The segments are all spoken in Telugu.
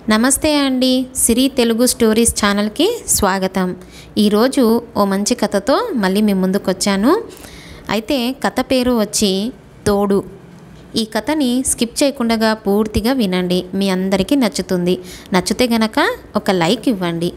నమస్తే అండి సిరి తెలుగు స్టోరీస్ ఛానల్కి స్వాగతం ఈరోజు ఓ మంచి కథతో మళ్ళీ మీ ముందుకు వచ్చాను అయితే కథ పేరు వచ్చి తోడు ఈ కథని స్కిప్ చేయకుండా పూర్తిగా వినండి మీ అందరికీ నచ్చుతుంది నచ్చితే గనక ఒక లైక్ ఇవ్వండి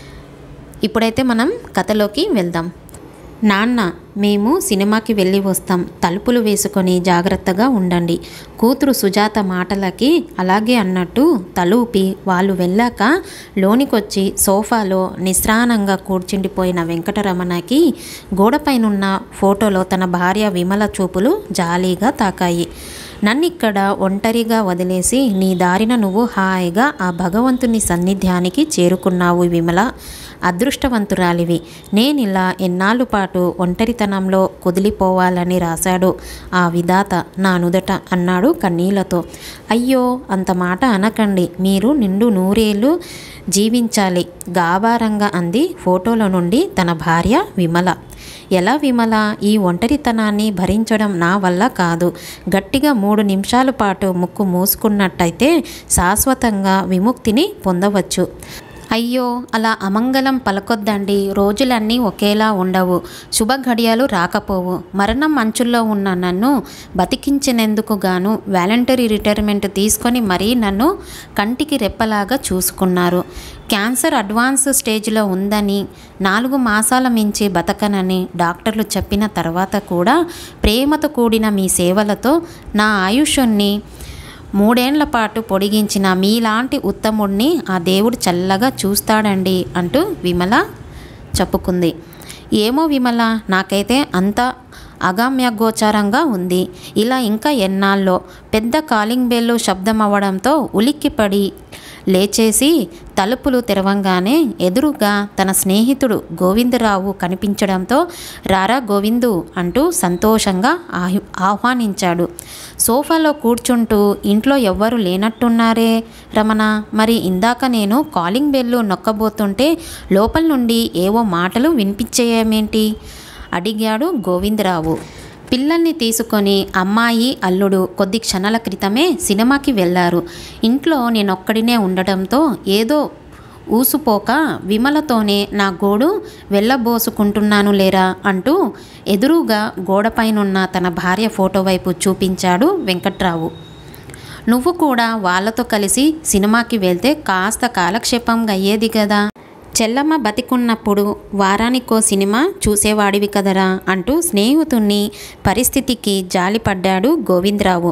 ఇప్పుడైతే మనం కథలోకి వెళ్దాం నాన్న మేము సినిమాకి వెళ్ళి వస్తాం తలుపులు వేసుకొని జాగ్రత్తగా ఉండండి కూతురు సుజాత మాటలకి అలాగే అన్నట్టు తలూపి వాళ్ళు వెళ్ళాక లోనికొచ్చి సోఫాలో నిస్రానంగా కూర్చుండిపోయిన వెంకటరమణకి గోడపైనున్న ఫోటోలో తన భార్య విమల చూపులు జాలీగా తాకాయి నన్నిక్కడ ఒంటరిగా వదిలేసి నీ దారిన నువ్వు హాయిగా ఆ భగవంతుని సన్నిధ్యానికి చేరుకున్నావు విమల అదృష్టవంతురాలివి నేనిలా ఎన్నాళ్ళు పాటు ఒంటరితనంలో కుదిలిపోవాలని రాశాడు ఆ విధాత నా నుదట అన్నాడు కన్నీళ్లతో అయ్యో అంత మాట అనకండి మీరు నిండు నూరేళ్ళు జీవించాలి గాబారంగా అంది ఫోటోల నుండి తన భార్య విమల ఎలా విమల ఈ ఒంటరితనాన్ని భరించడం నా వల్ల కాదు గట్టిగా మూడు నిమిషాల పాటు ముక్కు మూసుకున్నట్టయితే శాశ్వతంగా విముక్తిని పొందవచ్చు అయ్యో అలా అమంగళం పలకొద్దండి రోజులన్నీ ఒకేలా ఉండవు శుభ ఘడియలు రాకపోవు మరణం అంచుల్లో ఉన్న నన్ను బతికించినందుకు గాను వాలంటరీ రిటైర్మెంట్ తీసుకొని మరీ నన్ను కంటికి రెప్పలాగా చూసుకున్నారు క్యాన్సర్ అడ్వాన్స్ స్టేజ్లో ఉందని నాలుగు మాసాల మించి బతకనని డాక్టర్లు చెప్పిన తర్వాత కూడా ప్రేమతో కూడిన మీ సేవలతో నా ఆయుష్ని మూడేండ్ల పాటు పొడిగించిన మీలాంటి ఉత్తముడిని ఆ దేవుడు చల్లగా చూస్తాడండి అంటూ విమల చెప్పుకుంది ఏమో విమల నాకైతే అంత అగమ్యగోచారంగా ఉంది ఇలా ఇంకా ఎన్నాళ్ళో పెద్ద కాలింగ్ బెల్లు శబ్దం అవ్వడంతో ఉలిక్కిపడి లేచేసి తలుపులు తెరవంగానే ఎదురుగా తన స్నేహితుడు గోవిందరావు కనిపించడంతో రారా గోవిందు అంటూ సంతోషంగా ఆహ్ ఆహ్వానించాడు సోఫాలో కూర్చుంటూ ఇంట్లో ఎవ్వరు లేనట్టున్నారే రమణ మరి ఇందాక నేను కాలింగ్ బెల్లు నొక్కబోతుంటే లోపల నుండి ఏవో మాటలు వినిపించేయేమేంటి అడిగాడు గోవిందరావు పిల్లల్ని తీసుకొని అమ్మాయి అల్లుడు కొద్ది క్షణాల క్రితమే సినిమాకి వెళ్ళారు ఇంట్లో నేనొక్కడినే ఉండటంతో ఏదో ఊసుపోక విమలతోనే నా గోడు వెళ్ళబోసుకుంటున్నాను లేరా అంటూ ఎదురుగా గోడపైనున్న తన భార్య ఫోటో వైపు చూపించాడు వెంకట్రావు నువ్వు కూడా వాళ్ళతో కలిసి సినిమాకి వెళ్తే కాస్త కాలక్షేపంగా అయ్యేది కదా చెల్లమ్మ బతికున్నప్పుడు వారానికో సినిమా చూసేవాడివి కదరా అంటూ స్నేహితుని పరిస్థితికి జాలిపడ్డాడు గోవిందరావు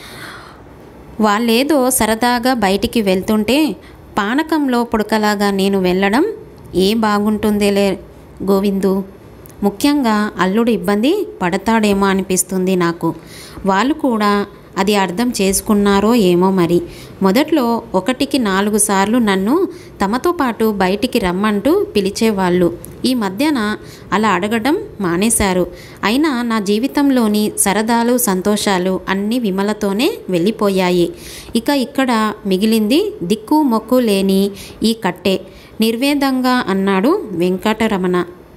వాళ్ళేదో సరదాగా బయటికి వెళ్తుంటే పానకంలో పుడకలాగా నేను వెళ్ళడం ఏం బాగుంటుందేలే గోవిందు ముఖ్యంగా అల్లుడు ఇబ్బంది పడతాడేమో అనిపిస్తుంది నాకు వాళ్ళు కూడా అది అర్థం చేసుకున్నారో ఏమో మరి మొదట్లో ఒకటికి నాలుగు సార్లు నన్ను తమతో పాటు బయటికి రమ్మంటూ పిలిచేవాళ్ళు ఈ మధ్యన అలా అడగడం మానేశారు అయినా నా జీవితంలోని సరదాలు సంతోషాలు అన్నీ విమలతోనే వెళ్ళిపోయాయి ఇక ఇక్కడ మిగిలింది దిక్కు మొక్కు లేని ఈ కట్టే నిర్వేదంగా అన్నాడు వెంకటరమణ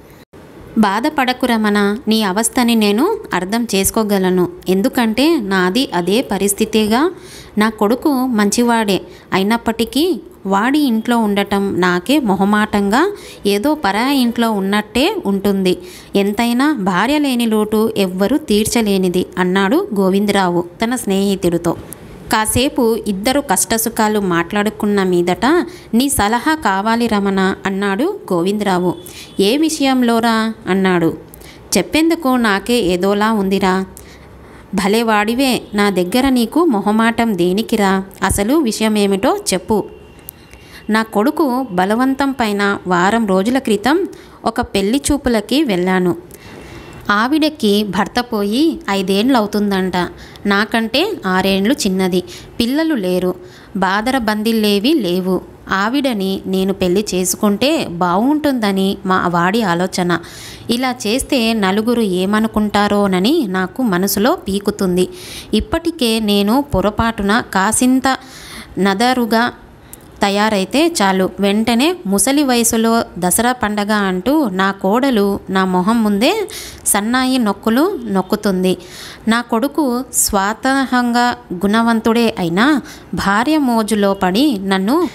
బాధపడకు రమణ నీ అవస్థని నేను అర్థం చేసుకోగలను ఎందుకంటే నాది అదే పరిస్థితిగా నా కొడుకు మంచివాడే అయినప్పటికీ వాడి ఇంట్లో ఉండటం నాకే మొహమాటంగా ఏదో పరాయి ఇంట్లో ఉన్నట్టే ఉంటుంది ఎంతైనా భార్య లేని లోటు ఎవ్వరూ తీర్చలేనిది అన్నాడు గోవిందరావు తన స్నేహితుడితో కాసేపు ఇద్దరు కష్టసుఖాలు మాట్లాడుకున్న మీదట నీ సలహా కావాలి రమణ అన్నాడు గోవిందరావు ఏ విషయంలోరా అన్నాడు చెప్పేందుకు నాకే ఏదోలా ఉందిరా భలే వాడివే నా దగ్గర నీకు మొహమాటం దేనికిరా అసలు విషయమేమిటో చెప్పు నా కొడుకు బలవంతం పైన వారం రోజుల క్రితం ఒక పెళ్లి చూపులకి వెళ్ళాను ఆవిడకి భర్త పోయి ఐదేండ్లు అవుతుందంట నాకంటే ఆరేండ్లు చిన్నది పిల్లలు లేరు బాదర బందిల్లేవి లేవు ఆవిడని నేను పెళ్లి చేసుకుంటే బాగుంటుందని మా వాడి ఆలోచన ఇలా చేస్తే నలుగురు ఏమనుకుంటారోనని నాకు మనసులో పీకుతుంది ఇప్పటికే నేను పొరపాటున కాసింత నదరుగా తయారైతే చాలు వెంటనే ముసలి వయసులో దసరా పండగ అంటూ నా కోడలు నా మొహం ముందే సన్నాయి నొక్కులు నొక్కుతుంది నా కొడుకు స్వాతహంగా గుణవంతుడే అయినా భార్య మోజులో పడి నన్ను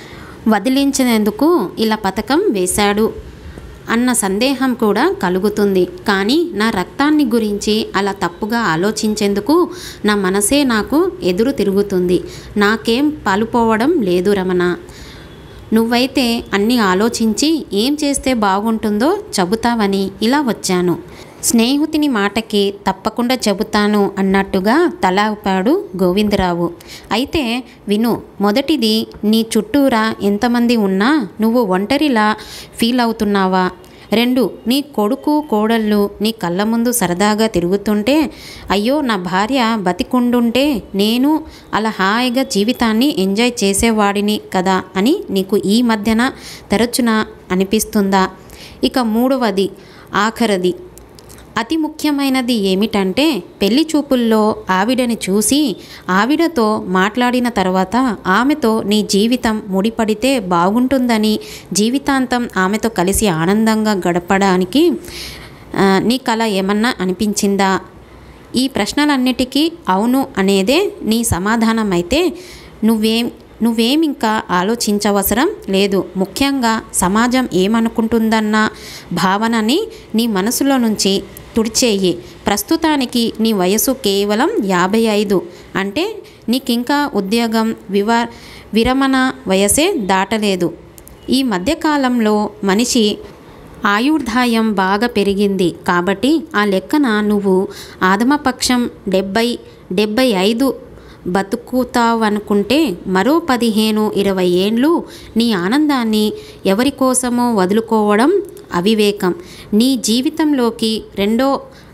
వదిలించినందుకు ఇలా పథకం వేశాడు అన్న సందేహం కూడా కలుగుతుంది కానీ నా రక్తాన్ని గురించి అలా తప్పుగా ఆలోచించేందుకు నా మనసే నాకు ఎదురు తిరుగుతుంది నాకేం పాలుపోవడం లేదు రమణ నువ్వైతే అన్నీ ఆలోచించి ఏం చేస్తే బాగుంటుందో చెబుతావని ఇలా వచ్చాను స్నేహితుని మాటకి తప్పకుండా చెబుతాను అన్నట్టుగా తల ఊపాడు గోవిందరావు అయితే విను మొదటిది నీ చుట్టూరా ఎంతమంది ఉన్నా నువ్వు ఒంటరిలా ఫీల్ అవుతున్నావా రెండు నీ కొడుకు కోడళ్ళు నీ కళ్ళ ముందు సరదాగా తిరుగుతుంటే అయ్యో నా భార్య బతికుండుంటే నేను అలా హాయిగా జీవితాన్ని ఎంజాయ్ చేసేవాడిని కదా అని నీకు ఈ మధ్యన తరచున అనిపిస్తుందా ఇక మూడవది ఆఖరిది అతి ముఖ్యమైనది ఏమిటంటే పెళ్లి చూపుల్లో ఆవిడని చూసి ఆవిడతో మాట్లాడిన తర్వాత ఆమెతో నీ జీవితం ముడిపడితే బాగుంటుందని జీవితాంతం ఆమెతో కలిసి ఆనందంగా గడపడానికి ఆ, నీ కళ ఏమన్నా అనిపించిందా ఈ ప్రశ్నలన్నిటికీ అవును అనేదే నీ సమాధానం అయితే నువ్వేం నువ్వేం ఇంకా ఆలోచించవసరం లేదు ముఖ్యంగా సమాజం ఏమనుకుంటుందన్న భావనని నీ మనసులో నుంచి తుడిచేయి ప్రస్తుతానికి నీ వయసు కేవలం యాభై ఐదు అంటే నీకింకా ఉద్యోగం వివ విరమణ వయసే దాటలేదు ఈ మధ్యకాలంలో మనిషి ఆయుర్దాయం బాగా పెరిగింది కాబట్టి ఆ లెక్కన నువ్వు ఆదమపక్షం డెబ్బై డెబ్బై ఐదు బతుకుతావనుకుంటే మరో పదిహేను ఇరవై ఏండ్లు నీ ఆనందాన్ని ఎవరి కోసమో వదులుకోవడం అవివేకం నీ జీవితంలోకి రెండో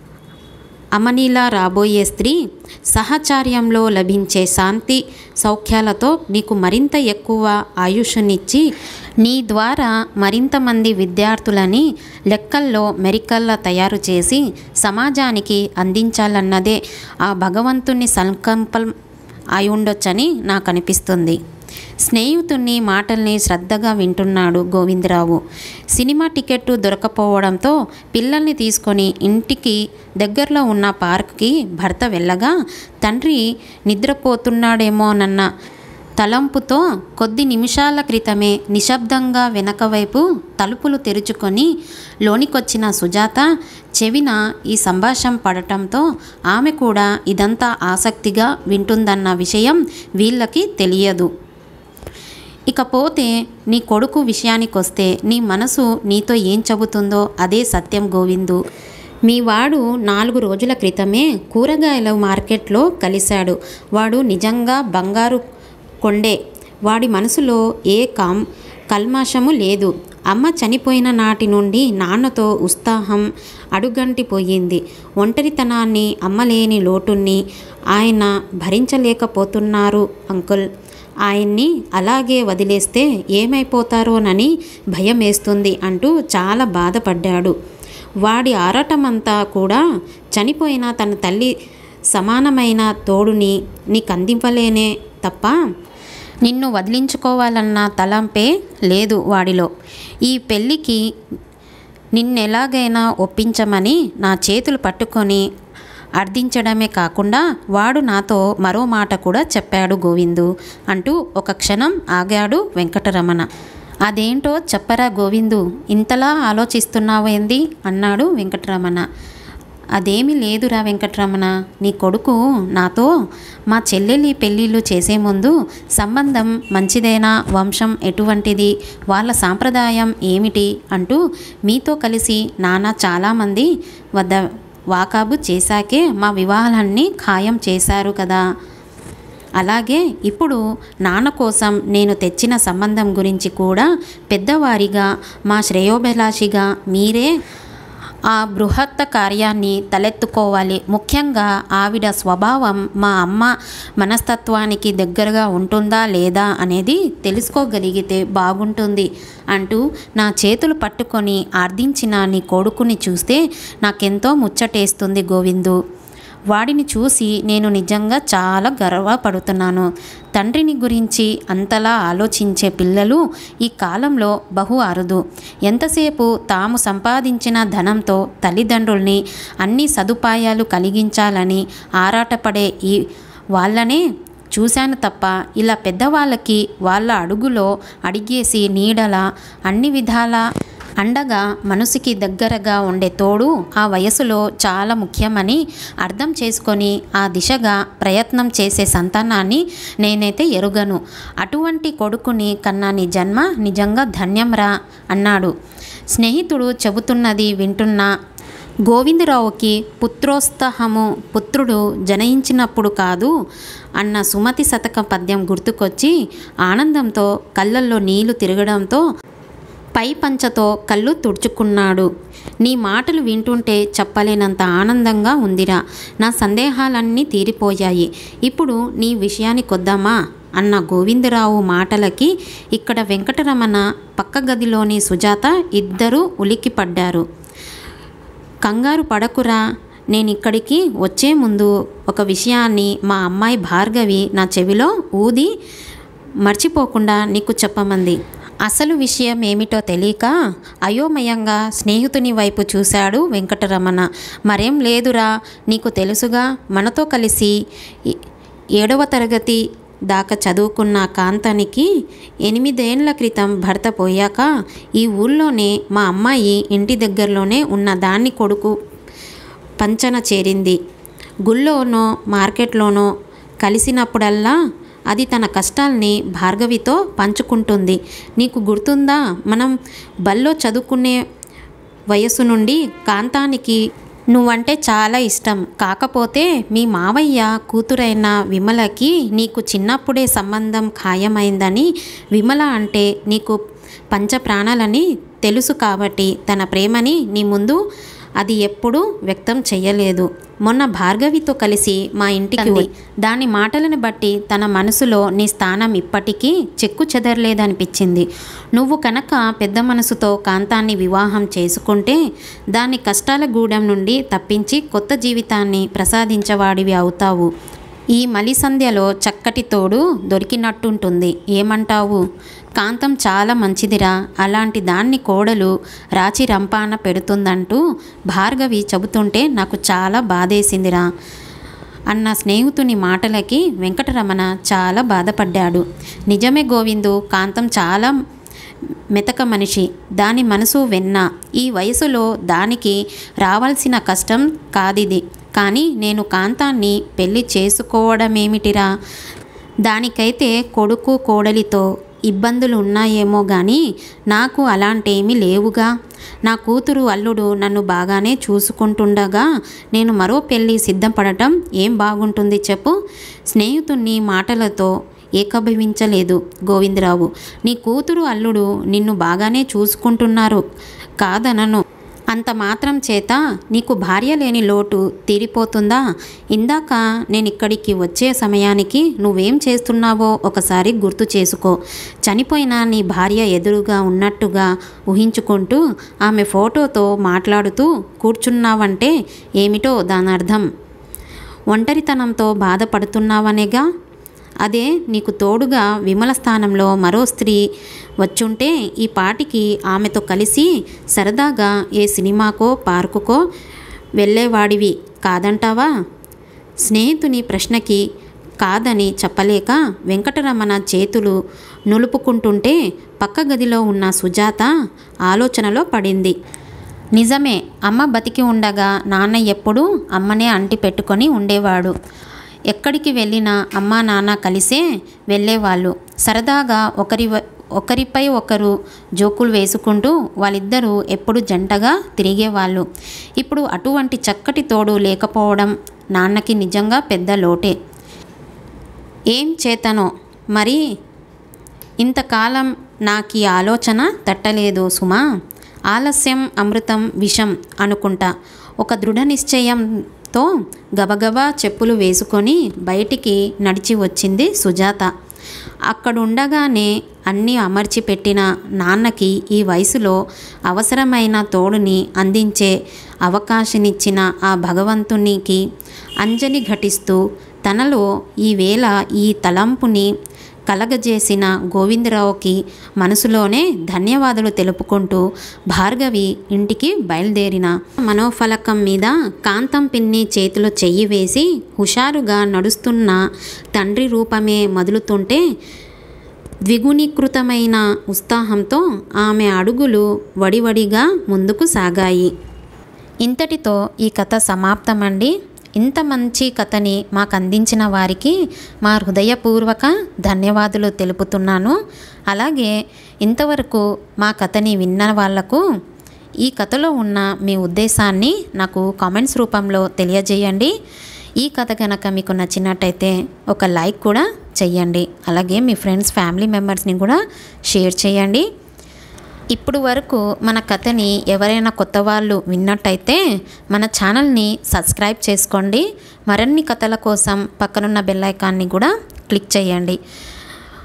అమనీలా రాబోయే స్త్రీ సహచార్యంలో లభించే శాంతి సౌఖ్యాలతో నీకు మరింత ఎక్కువ ఆయుష్నిచ్చి నీ ద్వారా మరింత మంది విద్యార్థులని లెక్కల్లో మెరికల్లా తయారు చేసి సమాజానికి అందించాలన్నదే ఆ భగవంతుని సంకల్పం అయి ఉండొచ్చని నాకు అనిపిస్తుంది స్నేహితుని మాటల్ని శ్రద్ధగా వింటున్నాడు గోవిందరావు సినిమా టికెట్టు దొరకపోవడంతో పిల్లల్ని తీసుకొని ఇంటికి దగ్గరలో ఉన్న పార్క్కి భర్త వెళ్ళగా తండ్రి నిద్రపోతున్నాడేమోనన్న తలంపుతో కొద్ది నిమిషాల క్రితమే నిశ్శబ్దంగా వెనక వైపు తలుపులు తెరుచుకొని లోనికొచ్చిన సుజాత చెవిన ఈ సంభాషణ పడటంతో ఆమె కూడా ఇదంతా ఆసక్తిగా వింటుందన్న విషయం వీళ్ళకి తెలియదు ఇకపోతే నీ కొడుకు విషయానికొస్తే నీ మనసు నీతో ఏం చెబుతుందో అదే సత్యం గోవిందు మీ వాడు నాలుగు రోజుల క్రితమే కూరగాయల మార్కెట్లో కలిశాడు వాడు నిజంగా బంగారు కొండే వాడి మనసులో ఏ కాం కల్మాషము లేదు అమ్మ చనిపోయిన నాటి నుండి నాన్నతో ఉత్సాహం అడుగంటిపోయింది ఒంటరితనాన్ని అమ్మలేని లోటుని ఆయన భరించలేకపోతున్నారు అంకుల్ ఆయన్ని అలాగే వదిలేస్తే ఏమైపోతారోనని భయం వేస్తుంది అంటూ చాలా బాధపడ్డాడు వాడి ఆరాటమంతా కూడా చనిపోయిన తన తల్లి సమానమైన తోడుని నీకు అందింపలేనే తప్ప నిన్ను వదిలించుకోవాలన్న తలంపే లేదు వాడిలో ఈ పెళ్ళికి నిన్నెలాగైనా ఒప్పించమని నా చేతులు పట్టుకొని అర్థించడమే కాకుండా వాడు నాతో మరో మాట కూడా చెప్పాడు గోవిందు అంటూ ఒక క్షణం ఆగాడు వెంకటరమణ అదేంటో చెప్పరా గోవిందు ఇంతలా ఆలోచిస్తున్నావేంది అన్నాడు వెంకటరమణ అదేమీ లేదురా వెంకటరమణ నీ కొడుకు నాతో మా చెల్లెలి పెళ్ళిళ్ళు చేసే ముందు సంబంధం మంచిదేనా వంశం ఎటువంటిది వాళ్ళ సాంప్రదాయం ఏమిటి అంటూ మీతో కలిసి నాన్న చాలామంది వద్ద వాకాబు చేశాకే మా వివాహాలన్నీ ఖాయం చేశారు కదా అలాగే ఇప్పుడు నాన్న కోసం నేను తెచ్చిన సంబంధం గురించి కూడా పెద్దవారిగా మా శ్రేయోభిలాషిగా మీరే ఆ బృహత్త కార్యాన్ని తలెత్తుకోవాలి ముఖ్యంగా ఆవిడ స్వభావం మా అమ్మ మనస్తత్వానికి దగ్గరగా ఉంటుందా లేదా అనేది తెలుసుకోగలిగితే బాగుంటుంది అంటూ నా చేతులు పట్టుకొని ఆర్దించిన నీ కొడుకుని చూస్తే నాకెంతో ముచ్చటేస్తుంది గోవిందు వాడిని చూసి నేను నిజంగా చాలా గర్వపడుతున్నాను తండ్రిని గురించి అంతలా ఆలోచించే పిల్లలు ఈ కాలంలో బహు అరుదు ఎంతసేపు తాము సంపాదించిన ధనంతో తల్లిదండ్రుల్ని అన్ని సదుపాయాలు కలిగించాలని ఆరాటపడే ఈ వాళ్ళనే చూశాను తప్ప ఇలా పెద్దవాళ్ళకి వాళ్ళ అడుగులో అడిగేసి నీడల అన్ని విధాల అండగా మనసుకి దగ్గరగా ఉండే తోడు ఆ వయసులో చాలా ముఖ్యమని అర్థం చేసుకొని ఆ దిశగా ప్రయత్నం చేసే సంతానాన్ని నేనైతే ఎరుగను అటువంటి కొడుకుని కన్నా నీ జన్మ నిజంగా ధన్యంరా అన్నాడు స్నేహితుడు చెబుతున్నది వింటున్న గోవిందరావుకి పుత్రోత్సాహము పుత్రుడు జనయించినప్పుడు కాదు అన్న సుమతి శతక పద్యం గుర్తుకొచ్చి ఆనందంతో కళ్ళల్లో నీళ్లు తిరగడంతో పై పంచతో కళ్ళు తుడుచుకున్నాడు నీ మాటలు వింటుంటే చెప్పలేనంత ఆనందంగా ఉందిరా నా సందేహాలన్నీ తీరిపోయాయి ఇప్పుడు నీ విషయానికొద్దామా అన్న గోవిందరావు మాటలకి ఇక్కడ వెంకటరమణ పక్క గదిలోని సుజాత ఇద్దరూ ఉలిక్కిపడ్డారు కంగారు పడకురా నేను ఇక్కడికి వచ్చే ముందు ఒక విషయాన్ని మా అమ్మాయి భార్గవి నా చెవిలో ఊది మర్చిపోకుండా నీకు చెప్పమంది అసలు విషయం ఏమిటో తెలియక అయోమయంగా స్నేహితుని వైపు చూశాడు వెంకటరమణ మరేం లేదురా నీకు తెలుసుగా మనతో కలిసి ఏ- ఏడవ తరగతి దాకా చదువుకున్న కాంతానికి ఎనిమిదేండ్ల క్రితం భర్త పోయాక ఈ ఊళ్ళోనే మా అమ్మాయి ఇంటి దగ్గరలోనే ఉన్న దాన్ని కొడుకు పంచన చేరింది గుళ్ళోనో మార్కెట్లోనో కలిసినప్పుడల్లా అది తన కష్టాల్ని భార్గవితో పంచుకుంటుంది నీకు గుర్తుందా మనం బల్లో చదువుకునే వయసు నుండి కాంతానికి నువ్వంటే చాలా ఇష్టం కాకపోతే మీ మావయ్య కూతురైన విమలకి నీకు చిన్నప్పుడే సంబంధం ఖాయమైందని విమల అంటే నీకు పంచ ప్రాణాలని తెలుసు కాబట్టి తన ప్రేమని నీ ముందు అది ఎప్పుడూ వ్యక్తం చెయ్యలేదు మొన్న భార్గవితో కలిసి మా ఇంటికి పోయి దాని మాటలను బట్టి తన మనసులో నీ స్థానం ఇప్పటికీ చెక్కు చెదరలేదనిపించింది నువ్వు కనుక పెద్ద మనసుతో కాంతాన్ని వివాహం చేసుకుంటే దాని కష్టాల గూడెం నుండి తప్పించి కొత్త జీవితాన్ని ప్రసాదించవాడివి అవుతావు ఈ మలి సంధ్యలో చక్కటి తోడు దొరికినట్టుంటుంది ఏమంటావు కాంతం చాలా మంచిదిరా అలాంటి దాన్ని కోడలు రాచి రంపాన పెడుతుందంటూ భార్గవి చెబుతుంటే నాకు చాలా బాధేసిందిరా అన్న స్నేహితుని మాటలకి వెంకటరమణ చాలా బాధపడ్డాడు నిజమే గోవిందు కాంతం చాలా మెతక మనిషి దాని మనసు వెన్న ఈ వయసులో దానికి రావాల్సిన కష్టం కాదిది కానీ నేను కాంతాన్ని పెళ్లి చేసుకోవడమేమిటిరా దానికైతే కొడుకు కోడలితో ఇబ్బందులు ఉన్నాయేమో కానీ నాకు అలాంటేమీ లేవుగా నా కూతురు అల్లుడు నన్ను బాగానే చూసుకుంటుండగా నేను మరో పెళ్ళి సిద్ధపడటం ఏం బాగుంటుంది చెప్పు స్నేహితుని మాటలతో ఏకభవించలేదు గోవిందరావు నీ కూతురు అల్లుడు నిన్ను బాగానే చూసుకుంటున్నారు కాదనను అంత మాత్రం చేత నీకు భార్య లేని లోటు తీరిపోతుందా ఇందాక నేను ఇక్కడికి వచ్చే సమయానికి నువ్వేం చేస్తున్నావో ఒకసారి గుర్తు చేసుకో చనిపోయిన నీ భార్య ఎదురుగా ఉన్నట్టుగా ఊహించుకుంటూ ఆమె ఫోటోతో మాట్లాడుతూ కూర్చున్నావంటే ఏమిటో దాని అర్థం ఒంటరితనంతో బాధపడుతున్నావనేగా అదే నీకు తోడుగా విమల స్థానంలో మరో స్త్రీ వచ్చుంటే ఈ పాటికి ఆమెతో కలిసి సరదాగా ఏ సినిమాకో పార్కుకో వెళ్ళేవాడివి కాదంటావా స్నేహితుని ప్రశ్నకి కాదని చెప్పలేక వెంకటరమణ చేతులు నులుపుకుంటుంటే పక్క గదిలో ఉన్న సుజాత ఆలోచనలో పడింది నిజమే అమ్మ బతికి ఉండగా నాన్న ఎప్పుడూ అమ్మనే అంటి పెట్టుకొని ఉండేవాడు ఎక్కడికి వెళ్ళినా అమ్మా నాన్న కలిసే వెళ్ళేవాళ్ళు సరదాగా ఒకరి వ- ఒకరిపై ఒకరు జోకులు వేసుకుంటూ వాళ్ళిద్దరూ ఎప్పుడు జంటగా తిరిగేవాళ్ళు ఇప్పుడు అటువంటి చక్కటి తోడు లేకపోవడం నాన్నకి నిజంగా పెద్ద లోటే ఏం చేతనో మరి ఇంతకాలం నాకు ఈ ఆలోచన తట్టలేదు సుమా ఆలస్యం అమృతం విషం అనుకుంటా ఒక దృఢ నిశ్చయంతో గబగబా చెప్పులు వేసుకొని బయటికి నడిచి వచ్చింది సుజాత అక్కడుండగానే అన్నీ అమర్చి పెట్టిన నాన్నకి ఈ వయసులో అవసరమైన తోడుని అందించే అవకాశనిచ్చిన ఆ భగవంతునికి అంజలి ఘటిస్తూ తనలో ఈవేళ ఈ తలంపుని కలగజేసిన గోవిందరావుకి మనసులోనే ధన్యవాదాలు తెలుపుకుంటూ భార్గవి ఇంటికి బయలుదేరిన మనోఫలకం మీద కాంతం పిన్ని చేతిలో చెయ్యి వేసి హుషారుగా నడుస్తున్న తండ్రి రూపమే మొదలుతుంటే ద్విగుణీకృతమైన ఉత్సాహంతో ఆమె అడుగులు వడివడిగా ముందుకు సాగాయి ఇంతటితో ఈ కథ సమాప్తమండి ఇంత మంచి కథని మాకు అందించిన వారికి మా హృదయపూర్వక ధన్యవాదాలు తెలుపుతున్నాను అలాగే ఇంతవరకు మా కథని విన్న వాళ్లకు ఈ కథలో ఉన్న మీ ఉద్దేశాన్ని నాకు కామెంట్స్ రూపంలో తెలియజేయండి ఈ కథ కనుక మీకు నచ్చినట్టయితే ఒక లైక్ కూడా చెయ్యండి అలాగే మీ ఫ్రెండ్స్ ఫ్యామిలీ మెంబర్స్ని కూడా షేర్ చేయండి ఇప్పుడు వరకు మన కథని ఎవరైనా కొత్త వాళ్ళు విన్నట్టయితే మన ఛానల్ని సబ్స్క్రైబ్ చేసుకోండి మరిన్ని కథల కోసం పక్కనున్న బెల్ ఐకాన్ని కూడా క్లిక్ చేయండి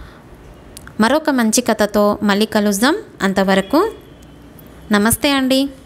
మరొక మంచి కథతో మళ్ళీ కలుద్దాం అంతవరకు నమస్తే అండి